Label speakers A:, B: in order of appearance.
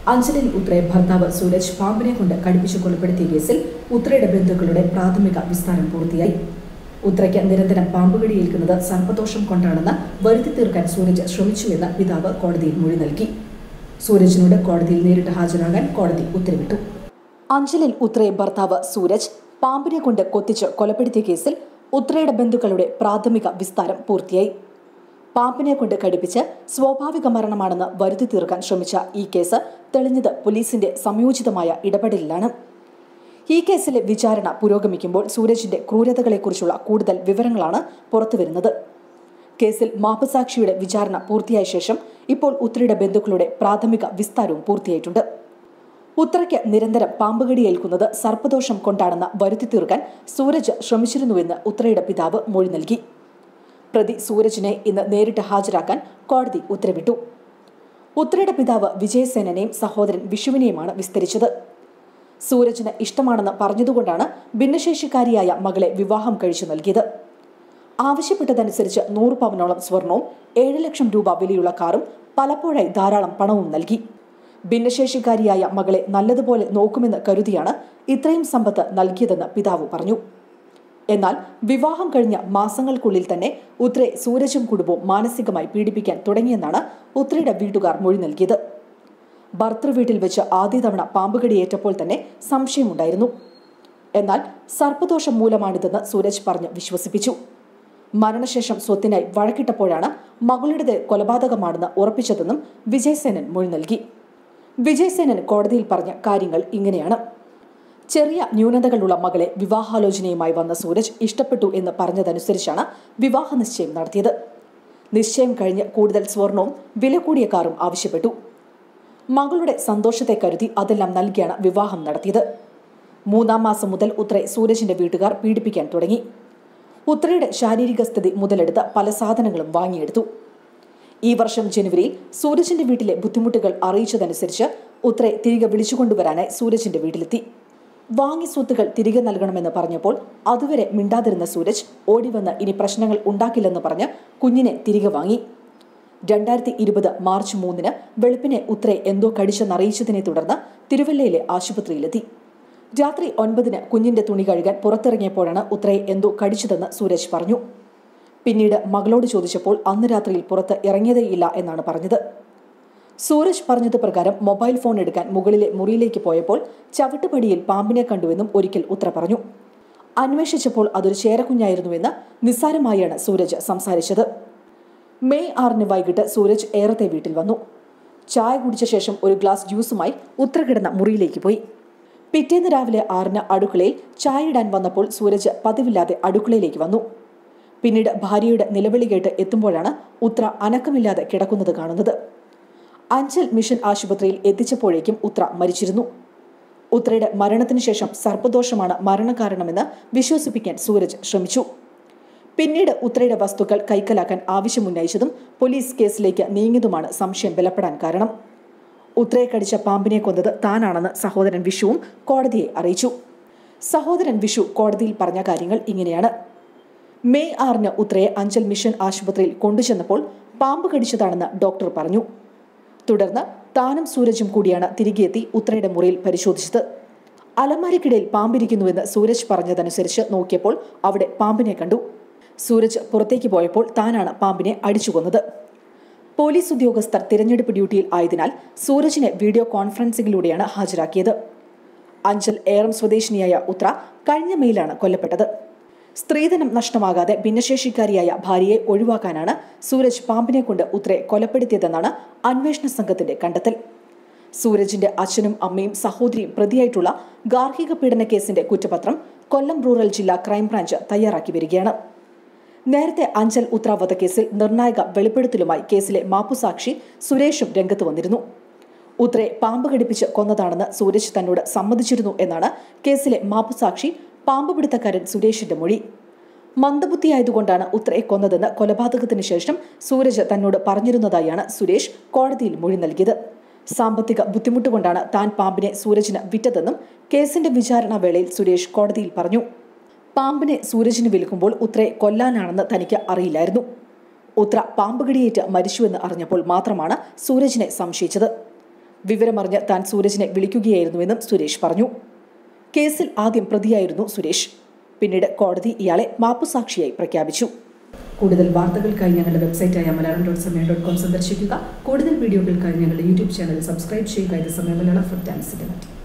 A: അഞ്ചലിൽ ഉത്രയെ ഭർത്താവ് സൂരജ് പാമ്പിനെ കൊണ്ട് കടിപ്പിച്ച് കൊലപ്പെടുത്തിയ കേസിൽ ഉത്രയുടെ ബന്ധുക്കളുടെ പ്രാഥമിക വിസ്താരം പൂർത്തിയായി ഉത്രയ്ക്ക് നിരന്തരം പാമ്പുകടി ഏൽക്കുന്നത് സർപ്പദോഷം കൊണ്ടാണെന്ന് വരുത്തി തീർക്കാൻ സൂരജ് ശ്രമിച്ചുവെന്ന് പിതാവ് കോടതിയിൽ മൊഴി നൽകി സൂരജിനോട് കോടതിയിൽ നേരിട്ട് ഹാജരാകാൻ കോടതി ഉത്തരവിട്ടു അഞ്ചലിൽ ഉത്രയെ ഭർത്താവ് സൂരജ് പാമ്പിനെ കൊണ്ട് കൊത്തിച്ച് കൊലപ്പെടുത്തിയ കേസിൽ ഉത്രയുടെ ബന്ധുക്കളുടെ പ്രാഥമിക വിസ്താരം പൂർത്തിയായി പാമ്പിനെ കൊണ്ട് കടിപ്പിച്ച് സ്വാഭാവിക മരണമാണെന്ന് വരുത്തി തീർക്കാൻ ശ്രമിച്ച ഈ കേസ് തെളിഞ്ഞത് പോലീസിന്റെ സംയോജിതമായ ഇടപെടലിലാണ് ഈ കേസിലെ വിചാരണ പുരോഗമിക്കുമ്പോൾ സൂരജിന്റെ ക്രൂരതകളെക്കുറിച്ചുള്ള കൂടുതൽ വിവരങ്ങളാണ് പുറത്തുവരുന്നത് കേസിൽ മാപ്പസാക്ഷിയുടെ വിചാരണ പൂർത്തിയായ ശേഷം ഇപ്പോൾ ഉത്രയുടെ ബന്ധുക്കളുടെ പ്രാഥമിക വിസ്താരവും പൂർത്തിയായിട്ടുണ്ട് ഉത്രയ്ക്ക് നിരന്തരം പാമ്പുകടി ഏൽക്കുന്നത് സർപ്പദോഷം കൊണ്ടാണെന്ന് വരുത്തി തീർക്കാൻ സൂരജ് ശ്രമിച്ചിരുന്നുവെന്ന് ഉത്രയുടെ പിതാവ് മൊഴി നൽകി പ്രതി സൂരജിനെ ഇന്ന് നേരിട്ട് ഹാജരാക്കാൻ കോടതി ഉത്തരവിട്ടു ഉത്രയുടെ പിതാവ് വിജയസേനനെയും സഹോദരൻ വിഷുവിനെയുമാണ് വിസ്തരിച്ചത് സൂരജിന് ഇഷ്ടമാണെന്ന് പറഞ്ഞതുകൊണ്ടാണ് ഭിന്നശേഷിക്കാരിയായ മകളെ വിവാഹം കഴിച്ചു നൽകിയത് ആവശ്യപ്പെട്ടതനുസരിച്ച് നൂറ് പവനോളം സ്വർണവും ഏഴ് ലക്ഷം രൂപ വിലയുള്ള കാറും പലപ്പോഴായി ധാരാളം പണവും നൽകി ഭിന്നശേഷിക്കാരിയായ മകളെ നല്ലതുപോലെ നോക്കുമെന്ന് കരുതിയാണ് ഇത്രയും സമ്പത്ത് നൽകിയതെന്ന് പിതാവ് പറഞ്ഞു എന്നാൽ വിവാഹം കഴിഞ്ഞ മാസങ്ങൾക്കുള്ളിൽ തന്നെ ഉത്രയെ സൂരജും കുടുംബവും മാനസികമായി പീഡിപ്പിക്കാൻ തുടങ്ങിയെന്നാണ് ഉത്രയുടെ വീട്ടുകാർ മൊഴി നൽകിയത് ഭർത്തൃ വീട്ടിൽ വെച്ച് ആദ്യ തവണ പാമ്പുകടിയേറ്റപ്പോൾ തന്നെ സംശയമുണ്ടായിരുന്നു എന്നാൽ സർപ്പദോഷം മൂലമാണിതെന്ന് സൂരജ് പറഞ്ഞ് വിശ്വസിപ്പിച്ചു മരണശേഷം സ്വത്തിനായി വഴക്കിട്ടപ്പോഴാണ് മകളുടേത് കൊലപാതകമാണെന്ന് ഉറപ്പിച്ചതെന്നും വിജയസേനൻ മൊഴി നൽകി വിജയസേനൻ കോടതിയിൽ പറഞ്ഞ കാര്യങ്ങൾ ഇങ്ങനെയാണ് ചെറിയ ന്യൂനതകളുള്ള മകളെ വിവാഹാലോചനയുമായി വന്ന സൂരജ് ഇഷ്ടപ്പെട്ടു എന്ന് പറഞ്ഞതനുസരിച്ചാണ് വിവാഹ നിശ്ചയം നടത്തിയത് നിശ്ചയം കഴിഞ്ഞ് കൂടുതൽ സ്വർണവും വില കൂടിയ കാറും ആവശ്യപ്പെട്ടു മകളുടെ സന്തോഷത്തെ കരുതി അതെല്ലാം നൽകിയാണ് വിവാഹം നടത്തിയത് മൂന്നാം മാസം മുതൽ ഉത്രയെ സൂരജിന്റെ വീട്ടുകാർ പീഡിപ്പിക്കാൻ തുടങ്ങി ഉത്രയുടെ ശാരീരിക സ്ഥിതി മുതലെടുത്ത് പല സാധനങ്ങളും വാങ്ങിയെടുത്തു ഈ വർഷം ജനുവരിയിൽ സൂരജിന്റെ വീട്ടിലെ ബുദ്ധിമുട്ടുകൾ അറിയിച്ചതനുസരിച്ച് ഉത്രയെ തിരികെ വിളിച്ചുകൊണ്ടുവരാനായി സൂരജിന്റെ വീട്ടിലെത്തി വാങ്ങി സ്വത്തുകൾ തിരികെ നൽകണമെന്ന് പറഞ്ഞപ്പോൾ അതുവരെ മിണ്ടാതിരുന്ന സൂരജ് ഓടിവന്ന് ഇനി പ്രശ്നങ്ങൾ ഉണ്ടാക്കില്ലെന്ന് പറഞ്ഞ് കുഞ്ഞിനെ തിരികെ വാങ്ങി രണ്ടായിരത്തി ഇരുപത് മാർച്ച് മൂന്നിന് വെളുപ്പിനെ ഉത്രയെ എന്തോ കടിച്ചെന്നറിയിച്ചതിനെ തുടർന്ന് തിരുവല്ലയിലെ ആശുപത്രിയിലെത്തി രാത്രി ഒൻപതിന് കുഞ്ഞിന്റെ തുണി കഴുകാൻ പുറത്തിറങ്ങിയപ്പോഴാണ് ഉത്രയെ എന്തോ കടിച്ചതെന്ന് സൂരജ് പറഞ്ഞു പിന്നീട് മകളോട് ചോദിച്ചപ്പോൾ അന്ന് രാത്രിയിൽ പുറത്ത് ഇറങ്ങിയതേയില്ല എന്നാണ് പറഞ്ഞത് സൂരജ് പറഞ്ഞത് പ്രകാരം മൊബൈൽ ഫോൺ എടുക്കാൻ മുകളിലെ മുറിയിലേക്ക് പോയപ്പോൾ ചവിട്ടുപടിയിൽ പാമ്പിനെ കണ്ടുവെന്നും ഒരിക്കൽ ഉത്ര പറഞ്ഞു അന്വേഷിച്ചപ്പോൾ അതൊരു ചേരക്കുഞ്ഞായിരുന്നുവെന്ന് നിസ്സാരമായാണ് സൂരജ് സംസാരിച്ചത് മെയ് ആറിന് വൈകിട്ട് സൂരജ് ഏറത്തെ വീട്ടിൽ വന്നു ചായ കുടിച്ച ശേഷം ഒരു ഗ്ലാസ് ജ്യൂസുമായി ഉത്ര കിടന്ന മുറിയിലേക്ക് പോയി പിറ്റേന്ന് രാവിലെ ആറിന് അടുക്കളയിൽ ചായ ഇടാൻ വന്നപ്പോൾ സൂരജ് പതിവില്ലാതെ അടുക്കളയിലേക്ക് വന്നു പിന്നീട് ഭാര്യയുടെ നിലവിളി കേട്ട് എത്തുമ്പോഴാണ് ഉത്ര അനക്കമില്ലാതെ കിടക്കുന്നത് കാണുന്നത് അഞ്ചൽ മിഷൻ ആശുപത്രിയിൽ എത്തിച്ചപ്പോഴേക്കും ഉത്ര മരിച്ചിരുന്നു ഉത്രയുടെ മരണത്തിനു ശേഷം സർപ്പദോഷമാണ് മരണകാരണമെന്ന് വിശ്വസിപ്പിക്കാൻ സൂരജ് ശ്രമിച്ചു പിന്നീട് ഉത്രയുടെ വസ്തുക്കൾ കൈക്കലാക്കാൻ ആവശ്യമുന്നയിച്ചതും പോലീസ് കേസിലേക്ക് നീങ്ങിയതുമാണ് സംശയം ബലപ്പെടാൻ കാരണം ഉത്രയെ കടിച്ച പാമ്പിനെ കൊന്നത് താനാണെന്ന് സഹോദരൻ വിഷുവും കോടതിയെ അറിയിച്ചു സഹോദരൻ വിഷു കോടതിയിൽ പറഞ്ഞ കാര്യങ്ങൾ ഇങ്ങനെയാണ് മെയ് ആറിന് ഉത്രയെ അഞ്ചൽ മിഷൻ ആശുപത്രിയിൽ കൊണ്ടുചെന്നപ്പോൾ പാമ്പ് കടിച്ചതാണെന്ന് ഡോക്ടർ പറഞ്ഞു തുടർന്ന് താനും സൂരജും കൂടിയാണ് തിരികെയെത്തി ഉത്രയുടെ മുറിയിൽ പരിശോധിച്ചത് അലമാരിക്കിടയിൽ പാമ്പിരിക്കുന്നുവെന്ന് സൂരജ് പറഞ്ഞതനുസരിച്ച് നോക്കിയപ്പോൾ അവിടെ പാമ്പിനെ കണ്ടു സൂരജ് പുറത്തേക്ക് പോയപ്പോൾ താനാണ് പാമ്പിനെ അടിച്ചു കൊന്നത് പോലീസ് ഉദ്യോഗസ്ഥർ തിരഞ്ഞെടുപ്പ് ഡ്യൂട്ടിയിൽ ആയതിനാൽ സൂരജിനെ വീഡിയോ കോൺഫറൻസിംഗിലൂടെയാണ് ഹാജരാക്കിയത് അഞ്ചൽ ഏറം സ്വദേശിനിയായ ഉത്ര കഴിഞ്ഞ മെയിലാണ് കൊല്ലപ്പെട്ടത് സ്ത്രീധനം നഷ്ടമാകാതെ ഭിന്നശേഷിക്കാരിയായ ഭാര്യയെ ഒഴിവാക്കാനാണ് സൂരജ് പാമ്പിനെ കൊണ്ട് ഉത്രയെ കൊലപ്പെടുത്തിയതെന്നാണ് അന്വേഷണ സംഘത്തിന്റെ കണ്ടെത്തൽ സൂരജിന്റെ അച്ഛനും അമ്മയും സഹോദരിയും പ്രതിയായിട്ടുള്ള ഗാർഹിക പീഡന കേസിന്റെ കുറ്റപത്രം കൊല്ലം റൂറൽ ജില്ലാ ക്രൈംബ്രാഞ്ച് തയ്യാറാക്കി വരികയാണ് നേരത്തെ അഞ്ചൽ ഉത്ര വധക്കേസിൽ നിർണായക വെളിപ്പെടുത്തലുമായി കേസിലെ മാപ്പുസാക്ഷി സുരേഷും രംഗത്ത് വന്നിരുന്നു ഉത്രയെ പാമ്പ് കടിപ്പിച്ച് കൊന്നതാണെന്ന് സൂരജ് തന്നോട് സമ്മതിച്ചിരുന്നു എന്നാണ് കേസിലെ മാപ്പുസാക്ഷി പാമ്പ് പിടുത്തക്കാരൻ സുരേഷിന്റെ മൊഴി മന്ദബുദ്ധിയായതുകൊണ്ടാണ് ഉത്രയെ കൊന്നതെന്ന് കൊലപാതകത്തിന് ശേഷം സൂരജ് തന്നോട് പറഞ്ഞിരുന്നതായാണ് സുരേഷ് കോടതിയിൽ മൊഴി നൽകിയത് സാമ്പത്തിക ബുദ്ധിമുട്ട് കൊണ്ടാണ് താൻ പാമ്പിനെ സൂരജിന് വിറ്റതെന്നും കേസിന്റെ വിചാരണ വേളയിൽ സുരേഷ് കോടതിയിൽ പറഞ്ഞു പാമ്പിനെ സൂരജിന് വിൽക്കുമ്പോൾ ഉത്രയെ കൊല്ലാനാണെന്ന് തനിക്ക് അറിയില്ലായിരുന്നു ഉത്ര പാമ്പ് കടിയേറ്റ് മരിച്ചുവെന്ന് അറിഞ്ഞപ്പോൾ മാത്രമാണ് സൂരജിനെ സംശയിച്ചത് വിവരമറിഞ്ഞ് താൻ സൂരജിനെ വിളിക്കുകയായിരുന്നുവെന്നും സുരേഷ് പറഞ്ഞു കേസിൽ ആദ്യം പ്രതിയായിരുന്നു സുരേഷ് പിന്നീട് കോടതി ഇയാളെ മാപ്പുസാക്ഷിയായി പ്രഖ്യാപിച്ചു കൂടുതൽ വാർത്തകൾക്കായി ഞങ്ങളുടെ വെബ്സൈറ്റായ Malayalam dot Samayam dot com സന്ദർശിക്കുക കൂടുതൽ വീഡിയോകൾക്കായി ഞങ്ങളുടെ യൂട്യൂബ് ചാനൽ സബ്സ്ക്രൈബ് ചെയ്യുക ഇത് സമയം മലയാളം ഫുഡ് ആൻഡ് സിനിമ